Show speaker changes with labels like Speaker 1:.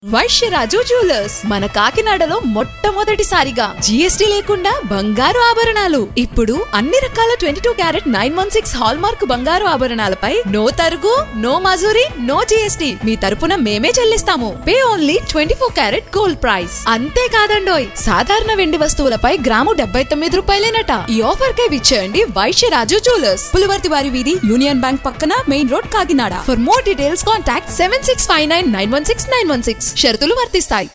Speaker 1: Vysyaraju jewellers మన కాకినాడలో మొట్టమొదటిసారిగా జిఎస్టి లేకుండా బంగారు ఆభరణాలు ఇప్పుడు అన్ని రకాల twenty two carat nine one six hallmark బంగారు ఆభరణాలపై నో తరుగు నో మజూరి నో జిఎస్టి మీ తరపున మేమే చెల్లిస్తాము pay only twenty four carat gold price అంతేకాదండోయ్ సాధారణ వెండి వస్తువులపై గ్రాము డెబ్బై తొమ్మిది రూపాయలేనట ఈ ఆఫర్ కే విచ్చేయండి వైశ్యరాజు జ్యువెలర్స్ పులివర్తి వారి వీధి యూనియన్ బ్యాంక్ పక్కన main road Kakinada for more details contact seven six five nine nine one six nine one six షరతులు వర్తిస్తాయి